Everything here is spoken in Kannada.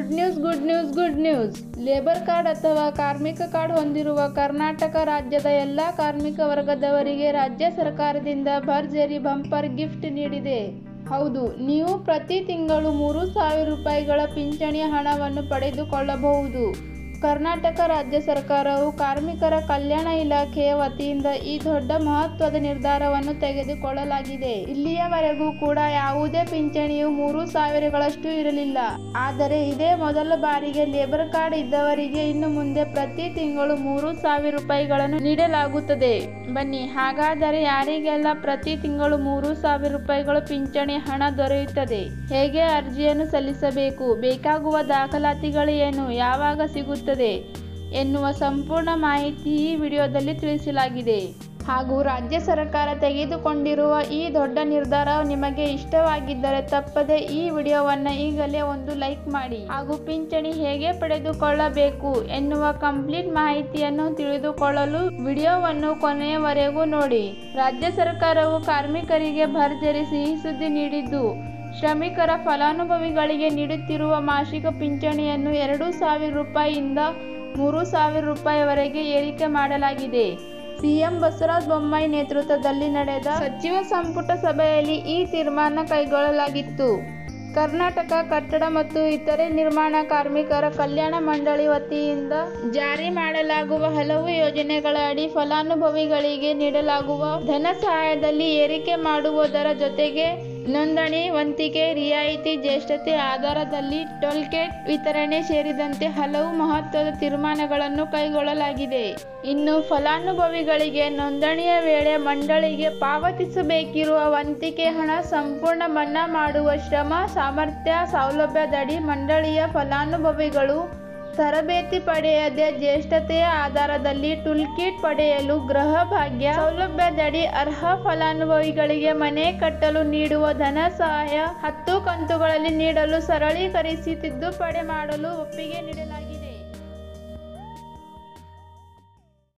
good news good news good news labour card ಅಥವಾ ಕಾರ್ಮಿಕ ಕಾರ್ಡ್ ಹೊಂದಿರುವ ಕರ್ನಾಟಕ ರಾಜ್ಯದ ಎಲ್ಲ ಕಾರ್ಮಿಕ ವರ್ಗದವರಿಗೆ ರಾಜ್ಯ ಸರ್ಕಾರದಿಂದ ಭರ್ಜರಿ ಬಂಪರ್ ಗಿಫ್ಟ್ ನೀಡಿದೆ ಹೌದು ನೀವು ಪ್ರತಿ ತಿಂಗಳು ಮೂರು ಸಾವಿರ ರೂಪಾಯಿಗಳ ಪಿಂಚಣಿ ಹಣವನ್ನು ಪಡೆದುಕೊಳ್ಳಬಹುದು ಕರ್ನಾಟಕ ರಾಜ್ಯ ಸರ್ಕಾರವು ಕಾರ್ಮಿಕರ ಕಲ್ಯಾಣ ಇಲಾಖೆಯ ವತಿಯಿಂದ ಈ ದೊಡ್ಡ ಮಹತ್ವದ ನಿರ್ಧಾರವನ್ನು ತೆಗೆದುಕೊಳ್ಳಲಾಗಿದೆ ಇಲ್ಲಿಯವರೆಗೂ ಕೂಡ ಯಾವುದೇ ಪಿಂಚಣಿಯು ಮೂರು ಸಾವಿರಗಳಷ್ಟು ಇರಲಿಲ್ಲ ಆದರೆ ಇದೇ ಮೊದಲ ಬಾರಿಗೆ ಲೇಬರ್ ಕಾರ್ಡ್ ಇದ್ದವರಿಗೆ ಇನ್ನು ಮುಂದೆ ಪ್ರತಿ ತಿಂಗಳು ಮೂರು ಸಾವಿರ ರೂಪಾಯಿಗಳನ್ನು ನೀಡಲಾಗುತ್ತದೆ ಬನ್ನಿ ಹಾಗಾದರೆ ಯಾರಿಗೆಲ್ಲ ಪ್ರತಿ ತಿಂಗಳು ಮೂರು ಸಾವಿರ ರೂಪಾಯಿಗಳು ಪಿಂಚಣಿ ಹಣ ದೊರೆಯುತ್ತದೆ ಹೇಗೆ ಅರ್ಜಿಯನ್ನು ಸಲ್ಲಿಸಬೇಕು ಬೇಕಾಗುವ ದಾಖಲಾತಿಗಳು ಏನು ಯಾವಾಗ ಸಿಗುತ್ತದೆ ಎನ್ನುವ ಸಂಪೂರ್ಣ ಮಾಹಿತಿ ಈ ವಿಡಿಯೋದಲ್ಲಿ ತಿಳಿಸಲಾಗಿದೆ ಹಾಗೂ ರಾಜ್ಯ ಸರ್ಕಾರ ತೆಗೆದುಕೊಂಡಿರುವ ಈ ದೊಡ್ಡ ನಿರ್ಧಾರ ನಿಮಗೆ ಇಷ್ಟವಾಗಿದ್ದರೆ ತಪ್ಪದೆ ಈ ವಿಡಿಯೋವನ್ನು ಈಗಲೇ ಒಂದು ಲೈಕ್ ಮಾಡಿ ಹಾಗೂ ಪಿಂಚಣಿ ಹೇಗೆ ಪಡೆದುಕೊಳ್ಳಬೇಕು ಎನ್ನುವ ಕಂಪ್ಲೀಟ್ ಮಾಹಿತಿಯನ್ನು ತಿಳಿದುಕೊಳ್ಳಲು ವಿಡಿಯೋವನ್ನು ಕೊನೆಯವರೆಗೂ ನೋಡಿ ರಾಜ್ಯ ಸರ್ಕಾರವು ಕಾರ್ಮಿಕರಿಗೆ ಭರ್ಜರಿ ಸಿಹಿ ಸುದ್ದಿ ನೀಡಿದ್ದು ಶ್ರಮಿಕರ ಫಲಾನುಭವಿಗಳಿಗೆ ನೀಡುತ್ತಿರುವ ಮಾಸಿಕ ಪಿಂಚಣಿಯನ್ನು ಎರಡು ಸಾವಿರ ರೂಪಾಯಿಯಿಂದ ಮೂರು ಸಾವಿರ ರೂಪಾಯಿವರೆಗೆ ಏರಿಕೆ ಮಾಡಲಾಗಿದೆ ಸಿಎಂ ಬಸವರಾಜ ಬೊಮ್ಮಾಯಿ ನೇತೃತ್ವದಲ್ಲಿ ನಡೆದ ಸಚಿವ ಸಂಪುಟ ಸಭೆಯಲ್ಲಿ ಈ ತೀರ್ಮಾನ ಕೈಗೊಳ್ಳಲಾಗಿತ್ತು ಕರ್ನಾಟಕ ಕಟ್ಟಡ ಮತ್ತು ಇತರೆ ನಿರ್ಮಾಣ ಕಾರ್ಮಿಕರ ಕಲ್ಯಾಣ ಮಂಡಳಿ ವತಿಯಿಂದ ಜಾರಿ ಮಾಡಲಾಗುವ ಹಲವು ಯೋಜನೆಗಳ ಅಡಿ ಫಲಾನುಭವಿಗಳಿಗೆ ನೀಡಲಾಗುವ ಧನ ಸಹಾಯದಲ್ಲಿ ಏರಿಕೆ ಮಾಡುವುದರ ಜೊತೆಗೆ ನೋಂದಣಿ ವಂತಿಗೆ ರಿಯಾಯಿತಿ ಜ್ಯೇಷ್ಠತೆ ಆಧಾರದಲ್ಲಿ ಟೋಲ್ಗೇಟ್ ವಿತರಣೆ ಸೇರಿದಂತೆ ಹಲವು ಮಹತ್ವದ ತೀರ್ಮಾನಗಳನ್ನು ಕೈಗೊಳ್ಳಲಾಗಿದೆ ಇನ್ನು ಫಲಾನುಭವಿಗಳಿಗೆ ನೋಂದಣಿಯ ವೇಳೆ ಮಂಡಳಿಗೆ ಪಾವತಿಸಬೇಕಿರುವ ವಂತಿಕೆ ಹಣ ಸಂಪೂರ್ಣ ಮನ್ನಾ ಮಾಡುವ ಶ್ರಮ ಸಾಮರ್ಥ್ಯ ಸೌಲಭ್ಯದಡಿ ಮಂಡಳಿಯ ಫಲಾನುಭವಿಗಳು ತರಬೇತಿ ಪಡೆಯದೆ ಜ್ಯೇಷ್ಠತೆಯ ಆಧಾರದಲ್ಲಿ ಟೂಲ್ಕಿಟ್ ಪಡೆಯಲು ಗೃಹ ಭಾಗ್ಯ ಸೌಲಭ್ಯದಡಿ ಅರ್ಹ ಫಲಾನುಭವಿಗಳಿಗೆ ಮನೆ ಕಟ್ಟಲು ನೀಡುವ ಧನ ಸಹಾಯ ಹತ್ತು ಕಂತುಗಳಲ್ಲಿ ನೀಡಲು ಸರಳೀಕರಿಸಿ ತಿದ್ದುಪಡಿ ಮಾಡಲು ಒಪ್ಪಿಗೆ ನೀಡಲಾಗಿದೆ